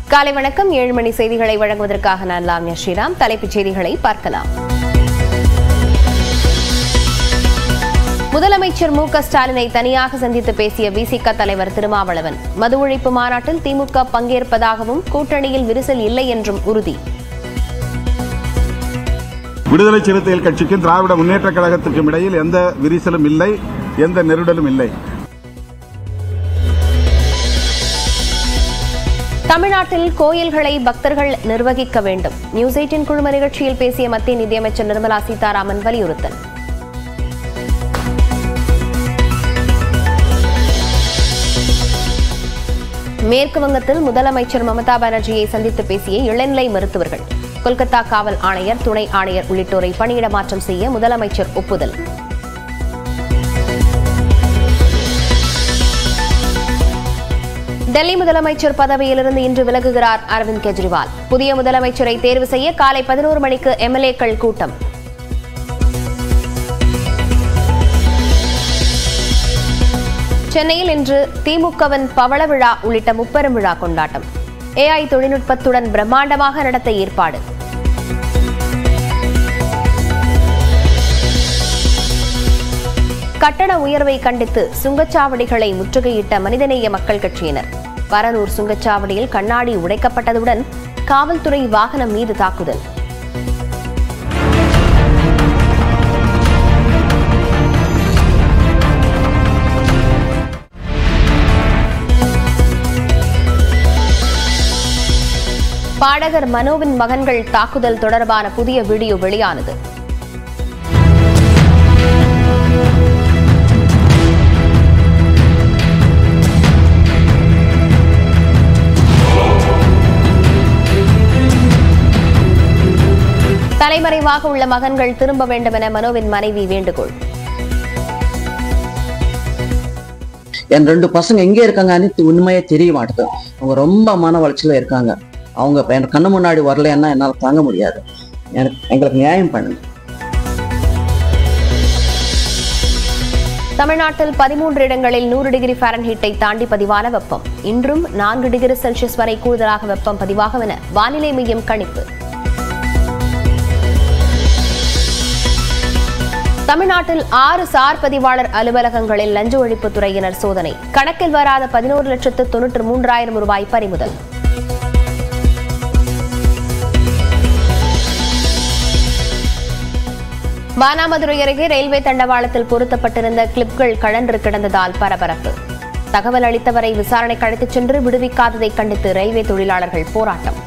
காலை வணக்கம் ஏழு மணி செய்திகளை வழங்குவதற்காக நான் லாம்யா ஸ்ரீராம் தலைப்புச் செய்திகளை பார்க்கலாம் முதலமைச்சர் மு க ஸ்டாலினை தனியாக சந்தித்து பேசிய விசிக தலைவர் திருமாவளவன் மது ஒழிப்பு மாநாட்டில் திமுக பங்கேற்பதாகவும் கூட்டணியில் விரிசல் இல்லை என்றும் உறுதி விடுதலை சிறுத்தைகள் கட்சிக்கும் திராவிட முன்னேற்ற கழகத்திற்கும் இடையில் எந்த விரிசலும் இல்லை எந்த நெருடலும் இல்லை தமிழ்நாட்டில் கோயில்களை பக்தர்கள் நிர்வகிக்க வேண்டும் நியூஸ் எயிட்டின் குழும நிகழ்ச்சியில் பேசிய மத்திய நிதியமைச்சர் நிர்மலா சீதாராமன் வலியுறுத்தல் மேற்கு வங்கத்தில் முதலமைச்சர் மமதா பானர்ஜியை சந்தித்து பேசிய இளநிலை மருத்துவர்கள் கொல்கத்தா காவல் ஆணையர் துணை ஆணையர் உள்ளிட்டோரை பணியிட மாற்றம் செய்ய முதலமைச்சர் ஒப்புதல் டெல்லி முதலமைச்சர் பதவியிலிருந்து இன்று விலகுகிறார் அரவிந்த் கெஜ்ரிவால் புதிய முதலமைச்சரை தேர்வு செய்ய காலை பதினோரு மணிக்கு எம்எல்ஏக்கள் கூட்டம் சென்னையில் இன்று திமுகவின் பவள விழா உள்ளிட்ட முப்பெரும் விழா கொண்டாட்டம் ஏஐ தொழில்நுட்பத்துடன் பிரம்மாண்டமாக நடத்த ஏற்பாடு கட்டண உயர்வை கண்டித்து சுங்கச்சாவடிகளை முற்றுகையிட்ட மனிதநேய மக்கள் கட்சியினர் பரனூர் சுங்கச்சாவடியில் கண்ணாடி உடைக்கப்பட்டதுடன் காவல்துறை வாகனம் மீது தாக்குதல் பாடகர் மனோவின் மகன்கள் தாக்குதல் தொடர்பான புதிய வீடியோ வெளியானது தலைமறைவாக உள்ள மகன்கள் திரும்ப வேண்டும் என மனோவின் மனைவி வேண்டுகோள் என் ரெண்டு பசங்க எங்கே இருக்காங்க அனைத்து உண்மையே தெரிய மாட்டேது அவங்க ரொம்ப மன வளர்ச்சியில் இருக்காங்க அவங்க இப்ப என் கண்ணு முன்னாடி வரலைன்னா என்னால் தாங்க முடியாது எனக்கு எங்களுக்கு நியாயம் பண்ணுங்க தமிழ்நாட்டில் பதிமூன்று இடங்களில் நூறு டிகிரி ஃபாரன்ஹீட்டை தாண்டி பதிவான வெப்பம் இன்றும் நான்கு டிகிரி செல்சியஸ் வரை கூடுதலாக வெப்பம் பதிவாகும் என வானிலை மையம் கணிப்பு தமிழ்நாட்டில் ஆறு சார் பதிவாளர் அலுவலகங்களில் லஞ்ச ஒழிப்புத் துறையினர் சோதனை கணக்கில் வராத பதினோரு லட்சத்து தொன்னூற்று மூன்றாயிரம் ரூபாய் பறிமுதல் மானாமதுரை அருகே ரயில்வே தண்டவாளத்தில் பொருத்தப்பட்டிருந்த கிளிப்கள் கழன்று கிடந்ததால் பரபரப்பு தகவல் அளித்தவரை விசாரணைக்கு அழைத்துச் சென்று விடுவிக்காததை கண்டித்து ரயில்வே தொழிலாளர்கள் போராட்டம்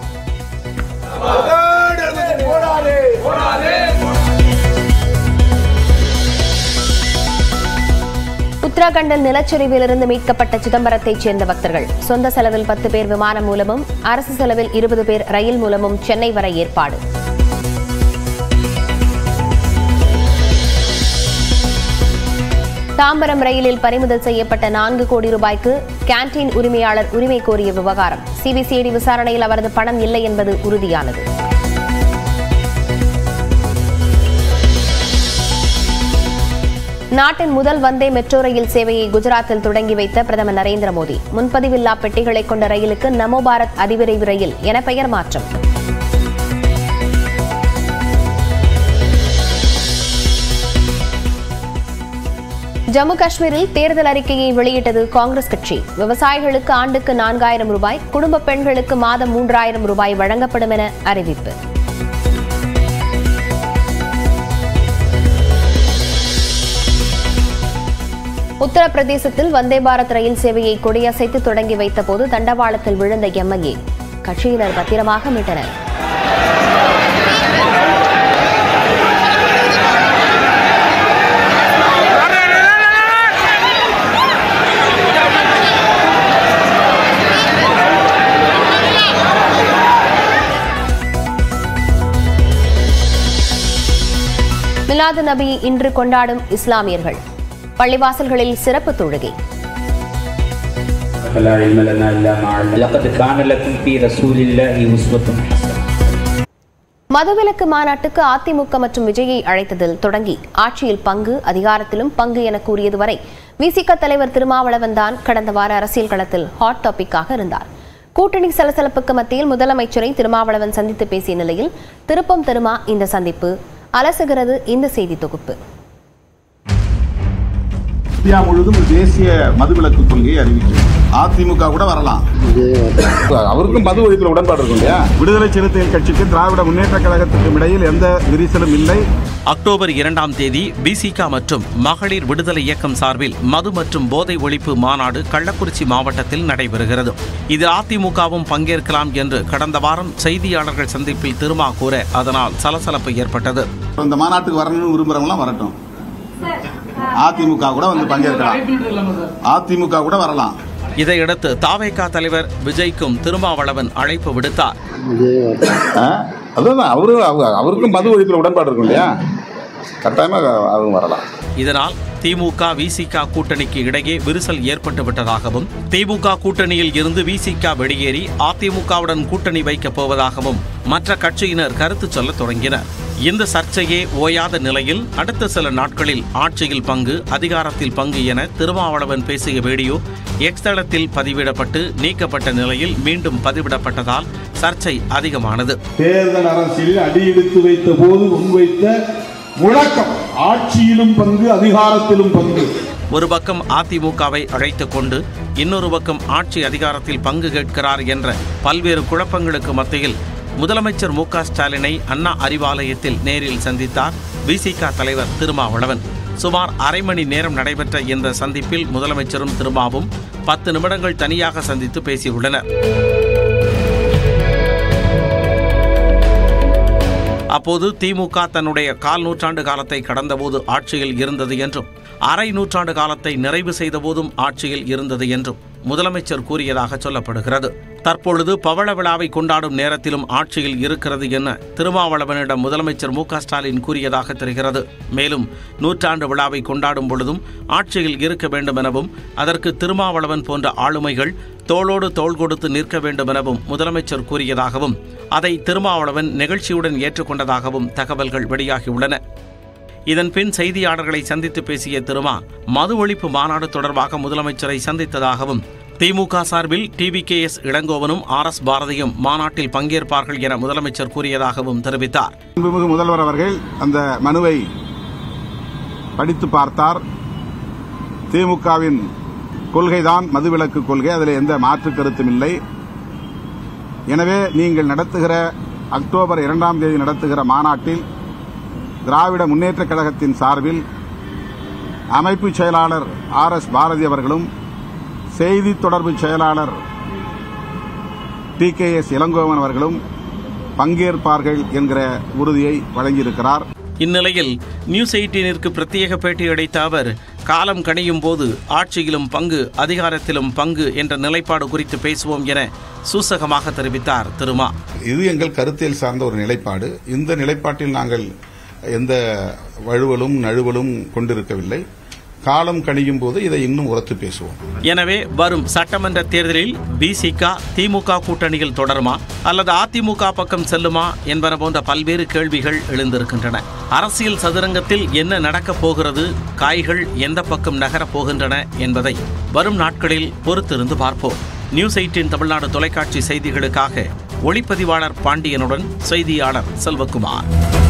உத்தராகண்டில் நிலச்சரிவிலிருந்து மீட்கப்பட்ட சிதம்பரத்தைச் சேர்ந்த பக்தர்கள் சொந்த செலவில் பத்து பேர் விமானம் மூலமும் அரசு செலவில் இருபது பேர் ரயில் மூலமும் சென்னை வர ஏற்பாடு தாம்பரம் ரயிலில் பறிமுதல் செய்யப்பட்ட நான்கு கோடி ரூபாய்க்கு கேண்டீன் உரிமையாளர் உரிமை கோரிய விவகாரம் சிபிசிஐடி விசாரணையில் அவரது பணம் இல்லை என்பது உறுதியானது நாட்டின் முதல் வந்தே மெட்ரோ ரயில் சேவையை குஜராத்தில் தொடங்கி வைத்த பிரதமர் நரேந்திர மோடி முன்பதிவில்லா பெட்டிகளை கொண்ட ரயிலுக்கு நமோ பாரத் அதிவிரைவு ரயில் என பெயர் மாற்றம் ஜம்மு காஷ்மீரில் தேர்தல் அறிக்கையை வெளியிட்டது காங்கிரஸ் கட்சி விவசாயிகளுக்கு ஆண்டுக்கு நான்காயிரம் ரூபாய் குடும்ப பெண்களுக்கு மாதம் மூன்றாயிரம் ரூபாய் வழங்கப்படும் என அறிவிப்பு உத்தரப்பிரதேசத்தில் வந்தே பாரத் ரயில் சேவையை கொடியசைத்து தொடங்கி வைத்தபோது தண்டவாளத்தில் விழுந்த எம்எல்ஏ கட்சியினர் பத்திரமாக மீட்டனர் மிலாது நபி இன்று கொண்டாடும் இஸ்லாமியர்கள் பள்ளிவாசல்களில் சிறப்பு தொழுகை فلا علم لنا إلا ما علمنا لقد كان لكم في رسول الله أسوة حسنة மதுவிலக்கு மாநாட்டுக்கு அதிமுக மற்றும் விஜயை அழைத்ததில் தொடங்கி ஆட்சியில் பங்கு அதிகாரத்திலும் பங்கு என கூறியது வரை விசிக தலைவர் திருமாவளவன் தான் கடந்த வார அரசியல் களத்தில் ஹாட் டாபிக்காக இருந்தார் கூட்டணி சலசலப்புக்கு மத்தியில் முதலமைச்சரை திருமாவளவன் சந்தித்து பேசிய நிலையில் திருப்பம் திருமா இந்த சந்திப்பு அலசுகிறது இந்த செய்தி தொகுப்பு இந்தியா முழுவதும் தேசிய மதுவிலக்கு கொள்கையை அறிவிக்கும் அதிமுக கூட வரலாம் அவருக்கும் மது ஒழிப்பில் உடன்பாடு இருக்கும் இல்லையா விடுதலை சிறுத்தைகள் கட்சிக்கும் திராவிட முன்னேற்ற கழகத்துக்கும் இடையில் எந்த விரிசலும் இல்லை அக்டோபர் இரண்டாம் தேதி பிசிகா மற்றும் மகளிர் விடுதலை இயக்கம் சார்பில் மது மற்றும் போதை ஒழிப்பு மாநாடு கள்ளக்குறிச்சி மாவட்டத்தில் நடைபெறுகிறது இதில் அதிமுகவும் பங்கேற்கலாம் என்று கடந்த வாரம் செய்தியாளர்கள் சந்திப்பில் திருமா கூற அதனால் சலசலப்பு ஏற்பட்டது இந்த மாநாட்டுக்கு வரணும்னு விரும்புறவங்களாம் வரட்டும் அதிமுக கூட வந்து பங்கேற்கலாம் அதிமுக கூட வரலாம் இதையடுத்து தாவேகா தலைவர் விஜய்க்கும் திருமாவளவன் அழைப்பு விடுத்தார் ஆ? அதுதான் அவரு அவ- அவருக்கும் மது ஒழிப்பில் உடன்பாடு இருக்கும் இல்லையா கட்டாயமாக அவங்க வரலாம் இதனால் திமுக விசிக கூட்டணிக்கு இடையே விரிசல் ஏற்பட்டு விட்டதாகவும் திமுக கூட்டணியில் இருந்து விசிக வெளியேறி அதிமுகவுடன் கூட்டணி வைக்கப் போவதாகவும் மற்ற கட்சியினர் கருத்து சொல்லத் தொடங்கினர் இந்த சர்ச்சையே ஓயாத நிலையில் அடுத்த சில நாட்களில் ஆட்சியில் பங்கு அதிகாரத்தில் பங்கு என திருமாவளவன் பேசிய வீடியோ எக்ஸ் தளத்தில் பதிவிடப்பட்டு நீக்கப்பட்ட நிலையில் மீண்டும் பதிவிடப்பட்டதால் சர்ச்சை அதிகமானது தேர்தல் அரசியலில் அடியெடுத்து வைத்த போது முன்வைத்த முழக்கம் ஆட்சியிலும் பங்கு அதிகாரத்திலும் பங்கு ஒரு பக்கம் அதிமுகவை அழைத்துக் கொண்டு இன்னொரு பக்கம் ஆட்சி அதிகாரத்தில் பங்கு கேட்கிறார் என்ற பல்வேறு குழப்பங்களுக்கு மத்தியில் முதலமைச்சர் மு க ஸ்டாலினை அண்ணா அறிவாலயத்தில் நேரில் சந்தித்தார் விசிக தலைவர் திருமாவளவன் சுமார் அரை மணி நேரம் நடைபெற்ற இந்த சந்திப்பில் முதலமைச்சரும் திருமாவும் பத்து நிமிடங்கள் தனியாக சந்தித்து பேசியுள்ளனர் அப்போது திமுக தன்னுடைய கால் நூற்றாண்டு காலத்தை கடந்தபோது ஆட்சியில் இருந்தது என்றும் அரை நூற்றாண்டு காலத்தை நிறைவு செய்தபோதும் ஆட்சியில் இருந்தது என்றும் முதலமைச்சர் கூறியதாக சொல்லப்படுகிறது தற்பொழுது பவள விழாவை கொண்டாடும் நேரத்திலும் ஆட்சியில் இருக்கிறது என திருமாவளவனிடம் முதலமைச்சர் மு க ஸ்டாலின் கூறியதாக தெரிகிறது மேலும் நூற்றாண்டு விழாவை கொண்டாடும் பொழுதும் ஆட்சியில் இருக்க வேண்டும் எனவும் அதற்கு திருமாவளவன் போன்ற ஆளுமைகள் தோளோடு தோள் கொடுத்து நிற்க வேண்டும் எனவும் முதலமைச்சர் கூறியதாகவும் அதை திருமாவளவன் நிகழ்ச்சியுடன் ஏற்றுக்கொண்டதாகவும் தகவல்கள் வெளியாகியுள்ளன இதன் பின் செய்தியாளர்களை சந்தித்து பேசிய திருமா மது ஒழிப்பு மாநாடு தொடர்பாக முதலமைச்சரை சந்தித்ததாகவும் திமுக சார்பில் டிவிகேஎஸ் இளங்கோவனும் ஆர் எஸ் பாரதியும் மாநாட்டில் பங்கேற்பார்கள் என முதலமைச்சர் கூறியதாகவும் தெரிவித்தார் அன்புமிகு முதல்வர் அவர்கள் அந்த மனுவை படித்து பார்த்தார் திமுகவின் கொள்கைதான் மதுவிலக்கு கொள்கை அதில் எந்த மாற்று கருத்தும் இல்லை எனவே நீங்கள் நடத்துகிற அக்டோபர் இரண்டாம் தேதி நடத்துகிற மாநாட்டில் திராவிட முன்னேற்றக் கழகத்தின் சார்பில் அமைப்பு செயலாளர் ஆர் எஸ் பாரதி அவர்களும் செய்தி தொடர்பு செயலாளர் டி கே எஸ் இளங்கோவன் அவர்களும் பங்கேற்பார்கள் என்கிற உறுதியை வழங்கியிருக்கிறார் இந்நிலையில் நியூஸ் எயிட்டீனிற்கு பிரத்யேக பேட்டி அளித்த அவர் காலம் கணியும் போது ஆட்சியிலும் பங்கு அதிகாரத்திலும் பங்கு என்ற நிலைப்பாடு குறித்து பேசுவோம் என சூசகமாக தெரிவித்தார் திருமா இது எங்கள் கருத்தியல் சார்ந்த ஒரு நிலைப்பாடு இந்த நிலைப்பாட்டில் நாங்கள் எந்த வழுவலும் நழுவலும் கொண்டிருக்கவில்லை காலம் கணியும் போது இதை இன்னும் உரத்து பேசுவோம் எனவே வரும் சட்டமன்ற தேர்தலில் பிசிக திமுக கூட்டணியில் தொடருமா அல்லது அதிமுக பக்கம் செல்லுமா என்பன போன்ற பல்வேறு கேள்விகள் எழுந்திருக்கின்றன அரசியல் சதுரங்கத்தில் என்ன நடக்கப் போகிறது காய்கள் எந்த பக்கம் நகரப் போகின்றன என்பதை வரும் நாட்களில் பொறுத்திருந்து பார்ப்போம் நியூஸ் எயிட்டின் தமிழ்நாடு தொலைக்காட்சி செய்திகளுக்காக ஒளிப்பதிவாளர் பாண்டியனுடன் செய்தியாளர் செல்வகுமார்